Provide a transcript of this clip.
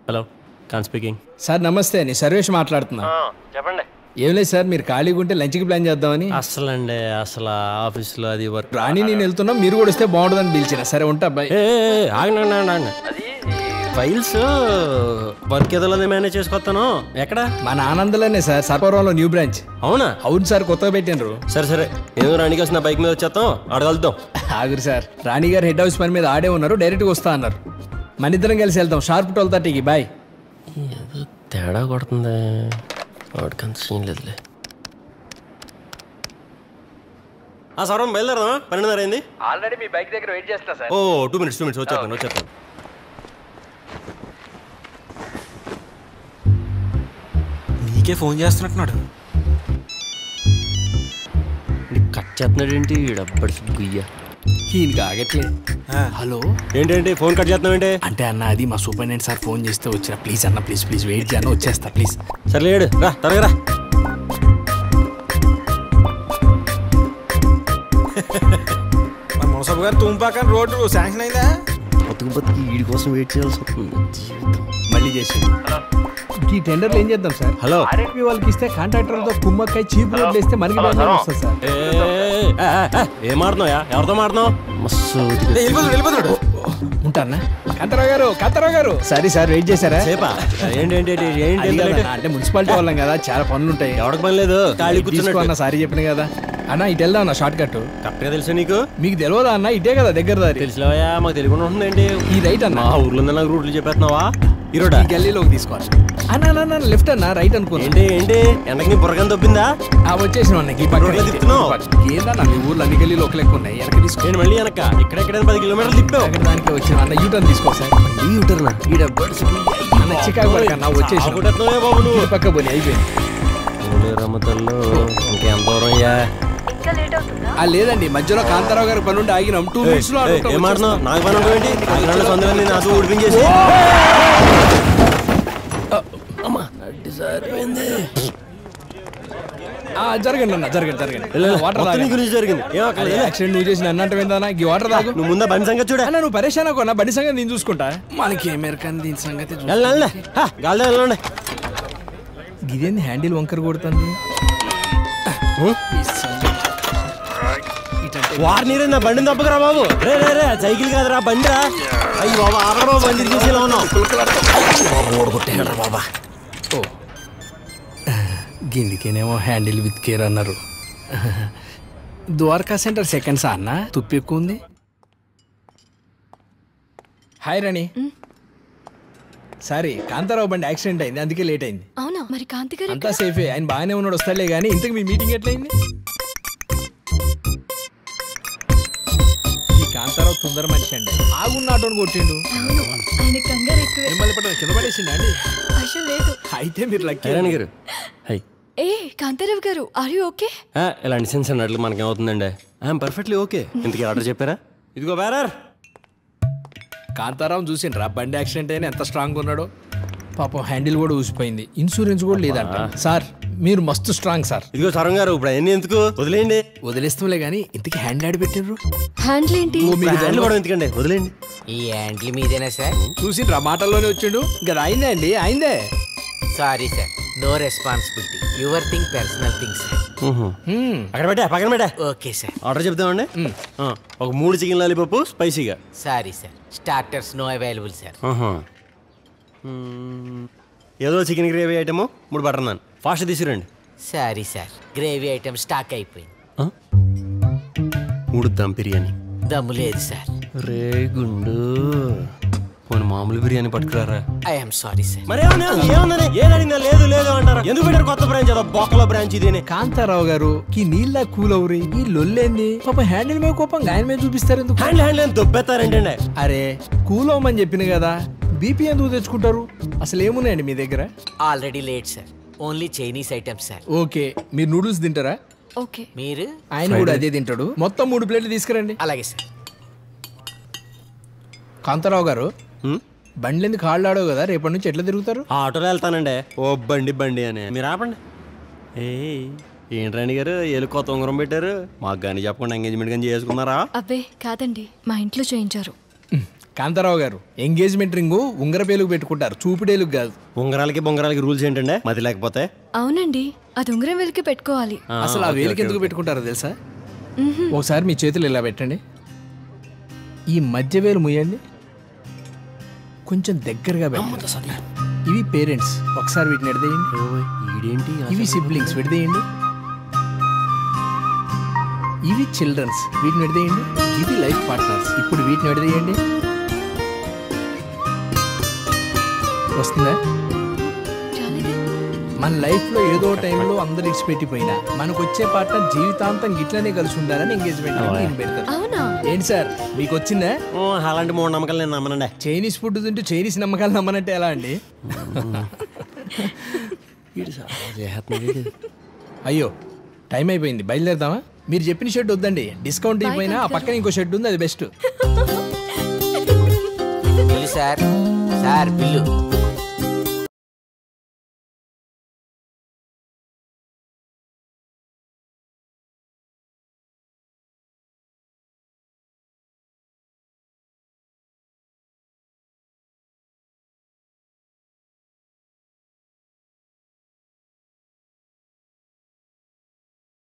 Hello కాన్ speaking sir నమస్తే నేను సర్వేష్ మాట్లాడుతున్నా చెప్పండి ఏం లేదు సార్ మీరు ఖాళీగా ఉంటే లంచ్కి ప్లాన్ చేద్దామని అసలు అండి అసలు ఆఫీస్లో అది వర్క్ రాణి నేను వెళ్తున్నాం మీరు కూడా వస్తే బాగుంటుందని పిలిచిన సరే ఉంటా అబ్బాయి ఏ ఏ, ఏ, ఆగండి ఆగండి, ఆగండి, ఆగండి. అది ఫైల్స్ వర్క్ ఏదో మేనేజ్ చేసుకొస్తాను ఎక్కడ మన ఆనందలోనే సార్ సర్పవరంలో న్యూ బ్రాంచ్ అవునా అవును సార్ కొత్తగా పెట్టినరు సరే సరే నేను రాణికి వస్తున్న బైక్ మీద వచ్చేస్తాం అడగలుగుతాం ఆగురు సార్ రాణి గారు హెడ్ హౌస్ పని మీద ఆడే ఉన్నారు డైరెక్ట్గా వస్తా అన్నారు మన ఇద్దరం కలిసి వెళ్తాం షార్ప్ ట్వెల్వ్ థర్టీకి బాయ్ ఏదో తేడా కొడుతుంది వాడికి అంత సీన్ లేదులే ఆ సర్వం బయలుదేరదా పన్నెండున్నర అయింది ఆల్రెడీ మీ బైక్ దగ్గర వెయిట్ చేస్తున్నా sir oh two minutes two minutes వచ్చేస్తాను వచ్చేస్తాను నీకే ఫోన్ చేస్తున్నట్టున్నాడు నీకు కట్ చేస్తున్నాడు ఏంటి డబ్బడి గుయ్య ఈయనకి ఆగట్లేదు హలో ఏంటంటే ఫోన్ కట్ చేస్తున్నావు ఏంటి అంటే అన్న అది మా సూపరింటెండెంట్ సార్ ఫోన్ చేస్తే వచ్చిన ప్లీజ్ అన్న ప్లీజ్ ప్లీజ్ వెయిట్ చేయను వచ్చేస్తా ప్లీజ్ సరే లేడు రా త్వరగా రా మన మునసబు గారు తుంపాకని రోడ్డు శాంక్షన్ అయిందా బతుకు బతుకు వీడి కోసం వెయిట్ చేయాల్సి వస్తుంది జీవితం మళ్ళీ చేసి ఈ టెండర్లు ఏం చేద్దాం సార్ హలో ఆర్ఎంపీ వాళ్ళకి ఇస్తే కాంట్రాక్టర్తో కుమ్మక్కై చీప్ రేట్లు ఇస్తే మనకి బాగా వస్తుంది సార్ ఏ, ఏ, ఏ, ఏ, ఏం ఆడుతున్నావు ఎవరితో మాడుతున్నావు మస్తు ఏ, వెళ్ళిపోతాడు వెళ్ళిపోతాడు ఉంటానా కాంతారావు గారు కాంతారావు గారు సరే సార్ వెయిట్ చేశారా సేపా ఏంటి ఏంటి ఏంటి ఏంటి అది ఎంత కాదన్న, లేట్? అంటే మున్సిపాలిటీ వాళ్ళం కదా చాలా పనులు ఉంటాయి ఎవరికి పని లేదు ఖాళీ కూర్చున్నట్టు అన్న సారీ చెప్పిన కదా అన్న ఇటు వెళ్దాం అన్న షార్ట్ కట్ కరెక్ట్గా తెలుసా నీకు మీకు తెలియదా అన్న ఇటే కదా దగ్గర దారి తెలిసినవయ్యా మాకు తెలియకుండా ఉంటుందేంటి ఈ రైట్ అన్న మా ఊర్లో ఉంది నాకు రూట్లు చెప్పేస్తున్నావా ఈరోడా ఈ గల్లీలోకి తీసుకోవాలి అన్న అన్న, అన్న లెఫ్ట్ అన్న రైట్ అనుకో ఏంటి ఏంటి ఎండకి నీ బుర్రకం తప్పిందా ఆ వచ్చేసిన అన్న ఈ పక్క రోడ్లో తిప్పుతున్నావు? ఏందన్న మీ ఊర్లో అన్ని గల్లీలు ఒక లెక్క ఉన్నాయి వెనక తీసుకో నేను మళ్ళీ వెనక ఇక్కడెక్కడ పది కిలోమీటర్లు తిప్పావు అక్కడ దానికి వచ్చిన అన్న యూటర్న్ తీసుకో సార్ ఈ యూటర్నా ఈ డబ్బు అన్న చికాగో వరకు అన్న వచ్చేసిన ఆగుకుంటున్నావే బాబు నువ్వు ఈ పక్క పోనీ అయిపోయింది ఓలే రమ్మతల్లో ఇంకేం దూరం అయ్యా ఆ లేదండి మధ్యలో కాంతారావు గారి పని ఉండి ఆగినాం టూ మినిట్స్ లో ఏయ్, ఏం ఆడుతున్నావు నాకు పని ఉండవు ఏంటి కాకినాడ సొంతం నాతో ఊడిపించేసి అమ్మా అడ్డి సరిపోయింది ఆ, జరగండి అన్న జరగండి జరగండి వెళ్ళు, వెళ్ళు. వాటర్ మొత్తం నీ తాగండి. గురించి జరిగింది ఏం అక్కడ అరే, యాక్సిడెంట్ నువ్వు చేసిన అన్నట్టు ఏందన్నా ఈ వాటర్ తాగు నువ్వు ముందా బండి సంగతి చూడ అన్న నువ్వు పరేషాన్ అన్న బండి సంగతి నేను చూసుకుంటా మనకి ఏమేరకని దీని సంగతి చూ- వెళ్ళండి గాలి వెళ్ళండి ఇదేంది హ్యాండిల్ వంకర కొడుతుంది వారి నీరు నా బండిని తప్పకరా బాబు రే రే రే సైకిల్ కాదురా బండి రా అయ్యి బాబా ఆపరా బాబు బండి తీసి ఇలా ఉన్నావు బాబా ఓ గిందికేనేమో హ్యాండిల్ విత్ కేర్ అన్నారు ద్వారకా సెంటర్ సెకండ్సా అన్న తుప్పు ఎక్కువ ఉంది హాయ్ రాణి సారీ కాంతారావు బండి యాక్సిడెంట్ అయింది అందుకే లేట్ అయింది అవునా మరి కాంతి గారు అంతా సేఫే ఆయన బాగానే ఉన్నాడు వస్తాడులే కానీ ఇంతకు మీ మీటింగ్ ఎట్లయింది ఈ కాంతారావు తొందర మనిషి అండి ఆగున్న ఆటోని కొట్టిండు అవును ఆయన కంగారు ఎక్కువే మిమ్మల్ని పట్టు కింద పడేసిండు అండి అయ్యో లేదు అయితే మీరు లక్కీ హైరాణి గారు హై ఏ కాంతారావు గారు ఆర్ యు ఓకే ఆ, ఇలాంటి సెన్స్ అన్నట్లు మనకి ఏమవుతుందండి ఐఎమ్ పర్ఫెక్ట్లీ ఓకే ఇంతకీ ఆర్డర్ చెప్పారా ఇదిగో బేరర్ కాంతారావు చూసిండ్రా బండి యాక్సిడెంట్ అయినా ఎంత స్ట్రాంగ్ ఉన్నాడో పాపం హ్యాండిల్ కూడా ఊసిపోయింది ఇన్సూరెన్స్ కూడా లేదంట సార్ మీరు మస్తు స్ట్రాంగ్ సార్ ఇదిగో సరం గారు ఇప్పుడు అవన్నీ ఎందుకు వదిలేయండి వదిలేస్తాంలే కానీ ఇంతకీ హ్యాండ్ ఆడి పెట్టిండ్రు హ్యాండిల్ ఏంటి ఓ, మీకు హ్యాండిల్ కూడా ఎందుకండి వదిలేయండి ఈ యాండ్లు మీదేనా సార్ చూసిండ్రా మాటల్లోనే వచ్చిండు ఇంకా అయిందే అండి అయిందే sorry sir no responsibility your thing personal thing sir మ్హూ. హ్మ్. అక్కడ పెట్టా పక్కన పెట్టా ఓకే సార్ ఆర్డర్ చెప్తామండి ఆ, ఒక మూడు చికెన్ లాలీపప్పు స్పైసీగా sorry sir starters no available sir ఆహా. మ్మ్. ఏదో చికెన్ గ్రేవీ ఐటము మూడు బటర్ నాన్ ఫాస్ట్ తీసుకురండి sorry sir gravy item stock అయిపోయింది ఆ? మూడు దమ్ బిర్యానీ దమ్ము లేదు సార్ రే గుండు పోనీ మామూలు బిర్యానీ పట్టుకురారా ఐఎమ్ సారీ సార్ మరి ఏమన్నా ఏమన్నా ఏదడినా లేదు లేదు అంటారు ఎందుకు పెట్టారు కొత్త బ్రాంచ్ అదో బొక్కల బ్రాంచ్ ఇదేనే కాంతారావు గారు ఈ నీళ్ళ కూల్ అవురి ఈ లొల్లేంది పాప హ్యాండిల్ మీద కోపం ఆయన మీద చూపిస్తారు ఎందుకు హ్యాండ్ హ్యాండ్ అని దొబ్బెత్తారంటండి అరే కూల్ అవ్వమని చెప్పిన కదా బీపీ ఎందుకు తెచ్చుకుంటారు అసలు ఏమున్నాయండి మీ దగ్గర already late sir only Chinese items sir okay మీరు నూడిల్స్ తింటారా ఓకే మీరు ఆయన కూడా అదే తింటాడు మొత్తం మూడు ప్లేట్లు తీసుకురండి అలాగే సార్ కాంతారావు గారు హ్మ్? బండ్లు ఎందుకు కాళ్ళు ఆడవు కదా రేపటి నుంచి ఎట్లా తిరుగుతారు ఆ ఆటోలో వెళ్తానండి ఓ బండి బండి అని మీరు ఆపండి ఏ ఏంట్రాణి గారు ఏలు కొత్త ఉంగరం పెట్టారు మాకు కానీ చెప్పకుండా ఎంగేజ్మెంట్ కానీ చేసుకున్నారా అబ్బే కాదండి మా ఇంట్లో చేయించారు కాంతారావు గారు ఎంగేజ్మెంట్ రింగు ఉంగరపేలుగు పెట్టుకుంటారు చూపుడేలుగు కాదు ఉంగరాలకి బొంగరాలకి రూల్స్ ఏంటంటే మతి లేకపోతే అవునండి అది ఉంగరం వెలికి పెట్టుకోవాలి ఆ, అసలు ఆ ఓకే, వేలికి ఓకే, ఎందుకు ఓకే. పెట్టుకుంటారో తెలుసా ఒకసారి మీ చేతులు ఇలా పెట్టండి ఈ మధ్య వేలు ముయ్యండి కొంచెం దగ్గరగా పెట్టండి ఇవి పేరెంట్స్ ఒకసారి వీటిని ఎడదేయండి ఓయ్, ఈడేంటి ఇవి సిబ్లింగ్స్ విడదీయండి ఇవి చిల్డ్రన్స్ వీటిని విడదీయండి ఇవి లైఫ్ పార్ట్నర్స్ ఇప్పుడు వీటిని విడదీయండి వస్తుందా చాలేదే మన లైఫ్లో ఏదో టైంలో అందరు ఇడిచిపెట్టిపోయినా మనకు వచ్చే పార్ట్నర్ జీవితాంతం గిట్లనే కలిసి ఉండాలని ఎంగేజ్మెంట్ నేను పెడతారు అవునా ఏంటి సార్ మీకు వచ్చిందా ఓ, అలాంటి మూడు నమ్మకాలు నేను నమ్మనండి చైనీస్ ఫుడ్ తింటూ చైనీస్ నమ్మకాలు నమ్మనంటే ఎలా అండి అయ్యో టైం అయిపోయింది బయలుదేరదామా మీరు చెప్పిన షెడ్ వద్దండి డిస్కౌంట్ అయిపోయినా ఆ పక్కన ఇంకో షెడ్ ఉంది అది best bill sir sir bill